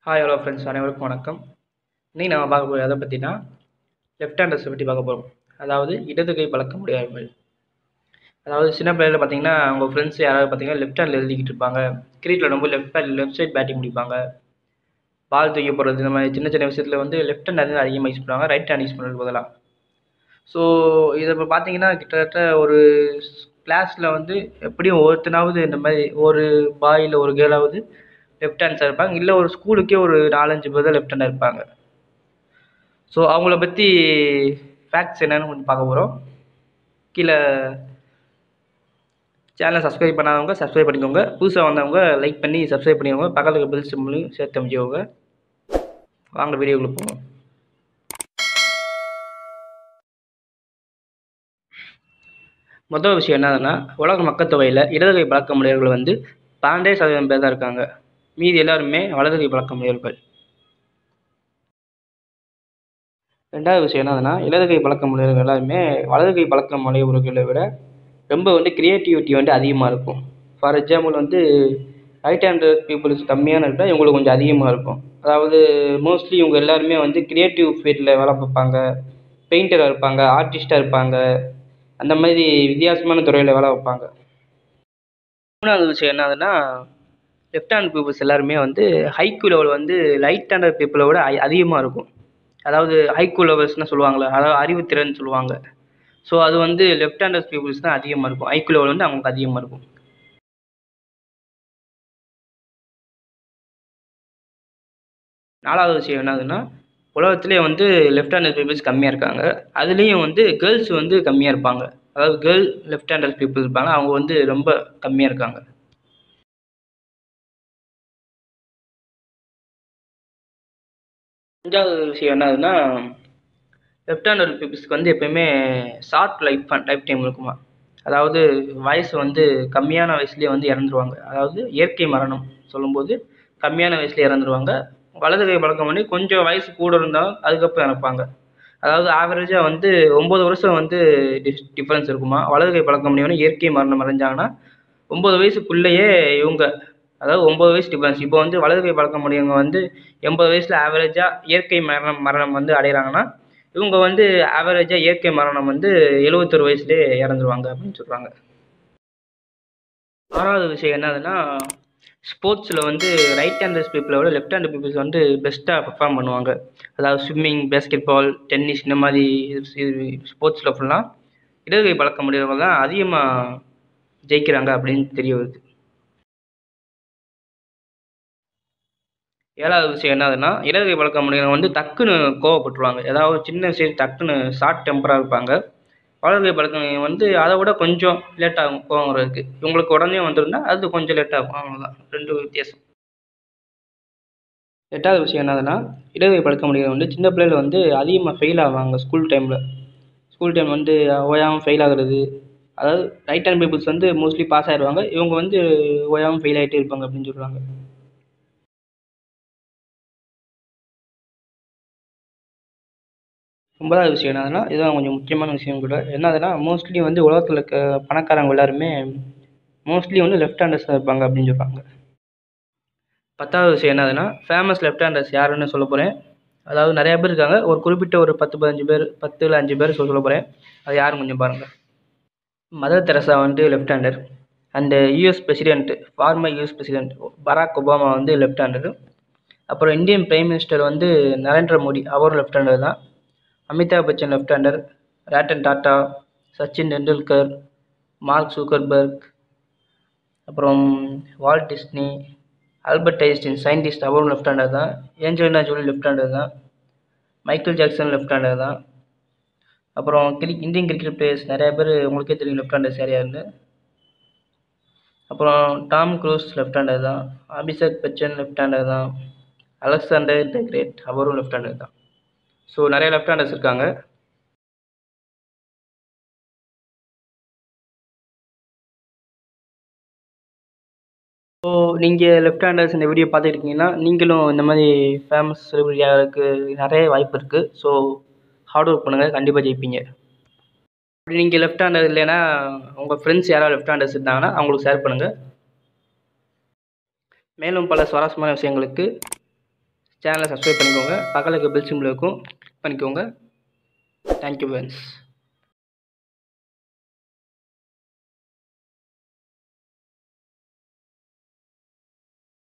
hi hello friends அனைவருக்கும் வணக்கம் இன்னைக்கு நம்ம பார்க்க போகிறது எதை பற்றினா லெஃப்ட் ஹேண்டர்ஸை பற்றி பார்க்க போகிறோம் அதாவது இடது கை பழக்க முடியாதவர்கள் அதாவது சின்ன பிள்ளையில பார்த்தீங்கன்னா உங்கள் ஃப்ரெண்ட்ஸ் யாராவது பார்த்தீங்கன்னா லெஃப்ட் ஹேண்டில் எழுதிக்கிட்டு இருப்பாங்க கிரிக்கெட்டில் ரொம்ப left hand left side batting பிடிப்பாங்க பால் தூக்கி போடுறது இந்த மாதிரி சின்ன சின்ன விஷயத்தில் வந்து லெஃப்ட் ஹேண்ட் வந்து அதிகமாக யூஸ் பண்ணுவாங்க ரைட் ஹேண்ட் யூஸ் பண்ணுறது பதிலாக ஸோ இதை இப்போ பார்த்தீங்கன்னா கிட்டத்தட்ட ஒரு கிளாஸில் வந்து எப்படியும் ஒருத்தனாவது இந்த மாதிரி ஒரு பாய் இல்லை ஒரு கேர்ளாவது லெஃப்ட் ஹேண்ட்ஸாக இருப்பாங்க இல்லை ஒரு ஸ்கூலுக்கே ஒரு நாலஞ்சு பேர் தான் லெஃப்ட் ஹேண்டாக இருப்பாங்க ஸோ அவங்கள பற்றி ஃபேக்ட்ஸ் என்னன்னு கொஞ்சம் பார்க்க போகிறோம் கீழே சேனலை சப்ஸ்கிரைப் பண்ணாதவங்க சப்ஸ்கிரைப் பண்ணிக்கோங்க புதுசாக வந்தவங்க லைக் பண்ணி சப்ஸ்கிரைப் பண்ணிக்கோங்க பக்கத்துக்கு பெல் சிம்பிளையும் சேர்த்து அமைச்சிக்கோங்க வாங்க வீடியோக்குள்ளே போவோம் முதல் விஷயம் என்னதுன்னா உலக மக்கள் தொகையில் இடது கை பழக்க முடியவர்கள் வந்து பன்னெண்டே சதவீதம் பேர் தான் இருக்காங்க மீதி எல்லாருமே வலது கை பழக்க முடியவர்கள் ரெண்டாவது விஷயம் என்னதுன்னா இடது கை பழக்க முடியவர்கள் எல்லாருமே வலது கை பழக்க முடியவர்களை விட ரொம்ப வந்து கிரியேட்டிவிட்டி வந்து அதிகமாக இருக்கும் ஃபார் எக்ஸாம்பிள் வந்து ரைட் ஹேண்டு பீப்புள்ஸ் கம்மியான இருந்தால் இவங்களுக்கு கொஞ்சம் அதிகமாக இருக்கும் அதாவது மோஸ்ட்லி இவங்க எல்லாருமே வந்து கிரியேட்டிவ் ஃபீல்டில் வேலை பார்ப்பாங்க பெயிண்டராக இருப்பாங்க ஆர்டிஸ்ட்டாக இருப்பாங்க அந்த மாதிரி வித்தியாசமான துறையில் வேலை வைப்பாங்க மூணாவது விஷயம் என்னதுன்னா லெஃப்ட் ஹேண்ட் பீப்புள்ஸ் எல்லாருமே வந்து ஹைக்கூ லெவல் வந்து ரைட் ஹேண்டட் பீப்புளை விட அதிகமாக இருக்கும் அதாவது ஹைக்கூ லெவல்ஸ்னு சொல்லுவாங்களே அதாவது அறிவுத்திறன் சொல்லுவாங்க ஸோ அது வந்து லெஃப்ட் ஹேண்டட் பீப்புள்ஸ் தான் அதிகமாக இருக்கும் ஐக்யூ லெவல் வந்து அவங்களுக்கு அதிகமாக இருக்கும் நாலாவது விஷயம் என்னதுன்னா உலகத்திலே வந்து லெஃப்ட் ஹேண்டட் பீப்புள்ஸ் கம்மியாக இருக்காங்க அதுலேயும் வந்து கேர்ள்ஸ் வந்து கம்மியாக இருப்பாங்க அதாவது கேர்ள் லெஃப்ட் ஹேண்டட் பீப்புள் இருப்பாங்க அவங்க வந்து ரொம்ப கம்மியாக இருக்காங்க அஞ்சாவது விஷயம் என்னதுன்னா லெஃப்ட் ஹேண்டட் பீப்புள்ஸ்க்கு வந்து எப்பயுமே ஷார்ட் லைஃப் லைஃப் டைம் இருக்குமா அதாவது வயசு வந்து கம்மியான வயசுலேயே வந்து இறந்துருவாங்க அதாவது இயற்கை மரணம் சொல்லும்போது கம்மியான வயசுலேயே இறந்துருவாங்க வலது கை பழக்கம் பண்ணி கொஞ்சம் வயசு கூட இருந்தால் அதுக்கப்புறம் இறப்பாங்க அதாவது ஆவரேஜாக வந்து ஒம்பது வருஷம் வந்து டிஃப் டிஃப்ரென்ஸ் இருக்குமா வலது கை பழக்கம் பண்ணியோன்னே இயற்கை மரணம் அடைஞ்சாங்கன்னா ஒம்பது வயசுக்குள்ளேயே இவங்க அதாவது ஒம்பது வயசு டிஃப்ரென்ஸ் இப்போ வந்து வலது கை பழக்கம் முடியவங்க வந்து எண்பது வயசில் ஆவரேஜாக இயற்கை மரணம் மரணம் வந்து அடைகிறாங்கன்னா இவங்க வந்து ஆவரேஜாக இயற்கை மரணம் வந்து எழுபத்தொரு வயசுலேயே இறந்துருவாங்க அப்படின்னு சொல்கிறாங்க ஆறாவது விஷயம் என்னதுன்னா ஸ்போர்ட்ஸில் வந்து ரைட் ஹேண்டர்ஸ் பீப்புளை விட லெஃப்ட் ஹேண்டர் பீப்புள்ஸ் வந்து பெஸ்ட்டாக பர்ஃபார்ம் பண்ணுவாங்க அதாவது ஸ்விம்மிங் பேஸ்கெட் பால் டென்னிஸ் இந்த மாதிரி ஸ்போர்ட்ஸில் ஃபுல்லாக இடது கை பழக்க முடியவங்க தான் அதிகமாக ஜெயிக்கிறாங்க அப்படின்னு தெரிய வருது ஏழாவது விஷயம் என்னதுன்னா இடது கை பழக்க முடியவங்க வந்து டக்குன்னு கோவப்பட்டுருவாங்க ஏதாவது சின்ன விஷயம் டக்குன்னு ஷார்ட் டெம்பராக இருப்பாங்க வலது கை பழக்கம் வந்து அதை விட கொஞ்சம் லேட் ஆகும் கோவம் வர்றதுக்கு இவங்களுக்கு உடனே வந்துருந்தா அது கொஞ்சம் லேட் ஆகும் அவ்வளோதான் ரெண்டு வித்தியாசம் எட்டாவது விஷயம் என்னதுன்னா இடது கை பழக்க முடியவங்க வந்து சின்ன பிள்ளைகள் வந்து அதிகமாக ஃபெயில் ஆவாங்க ஸ்கூல் டைமில் ஸ்கூல் டைம் வந்து ஓயாமல் ஃபெயில் ஆகுறது அதாவது ரைட் ஹேண்ட் பீப்புள்ஸ் வந்து மோஸ்ட்லி பாஸ் ஆகிடுவாங்க இவங்க வந்து ஓயாமல் ஃபெயில் ஆகிட்டே இருப்பாங்க அப்படின்னு சொல்கிறாங்க ஒன்பதாவது விஷயம் என்னதுன்னா இதுதான் கொஞ்சம் முக்கியமான விஷயம் கூட என்னதுன்னா மோஸ்ட்லி வந்து உலகத்தில் இருக்க பணக்காரங்க எல்லாருமே மோஸ்ட்லி வந்து லெஃப்ட் ஹேண்டர்ஸ் தான் இருப்பாங்க அப்படின்னு சொல்கிறாங்க பத்தாவது விஷயம் என்னதுன்னா ஃபேமஸ் லெஃப்ட் ஹேண்டர்ஸ் யாருன்னு சொல்ல போகிறேன் அதாவது நிறையா பேர் இருக்காங்க ஒரு குறிப்பிட்ட ஒரு பத்து பதினஞ்சு பேர் பத்து இல்லை அஞ்சு பேர் சொல்ல போகிறேன் அது யாரும் கொஞ்சம் பாருங்கள் மதர் தெரசா வந்து left hander and US president former US president Barack Obama வந்து லெஃப்ட் ஹேண்டர் அப்புறம் இந்தியன் பிரைம் மினிஸ்டர் வந்து நரேந்திர மோடி அவரும் லெஃப்ட் ஹேண்டர் தான் Amitabh Bachchan left hander Ratan Tata Sachin Tendulkar Mark Zuckerberg அப்புறம் Walt Disney Albert Einstein scientist அவரும் லெஃப்ட் ஹேண்டர் தான் ஏஞ்சலினா ஜோலி லெஃப்ட் ஹேண்டர் தான் Michael Jackson left hander தான் அப்புறம் கிரி இந்தியன் கிரிக்கெட் பிளேயர்ஸ் நிறைய பேர் உங்களுக்கே தெரியும் லெஃப்ட் ஹேண்டர்ஸ் யார் யாருன்னு அப்புறம் டாம் க்ரூஸ் லெஃப்ட் ஹேண்டர் தான் அபிஷேக் பச்சன் லெஃப்ட் ஹேண்டர் தான் அலெக்சாண்டர் த கிரேட் அவரும் லெஃப்ட் ஹேண்டர் தான் ஸோ நிறைய லெஃப்ட் ஹேண்டர்ஸ் இருக்காங்க ஸோ நீங்கள் லெஃப்ட் ஹேண்டர்ஸ் இந்த வீடியோ பார்த்துட்டு இருக்கீங்கன்னா நீங்களும் இந்த மாதிரி ஃபேமஸ் செலிபிரிட்டி ஆகிறதுக்கு நிறைய வாய்ப்பு இருக்குது ஸோ ஹார்ட் ஒர்க் பண்ணுங்கள் கண்டிப்பாக ஜெயிப்பீங்க அப்படி நீங்கள் லெஃப்ட் ஹேண்டர் இல்லைன்னா உங்கள் ஃப்ரெண்ட்ஸ் யாராவது லெஃப்ட் ஹேண்டர்ஸ் இருந்தாங்கன்னா அவங்களுக்கு ஷேர் பண்ணுங்கள் மேலும் பல சுவாரஸ்யமான விஷயங்களுக்கு சேனலை சப்ஸ்கிரைப் பண்ணிக்கோங்க பக்கத்தில் இருக்க பெல் சிம்பிள் இருக்கும் பண்ணிக்கோங்க தேங்க்யூ ஃப்ரெண்ட்ஸ்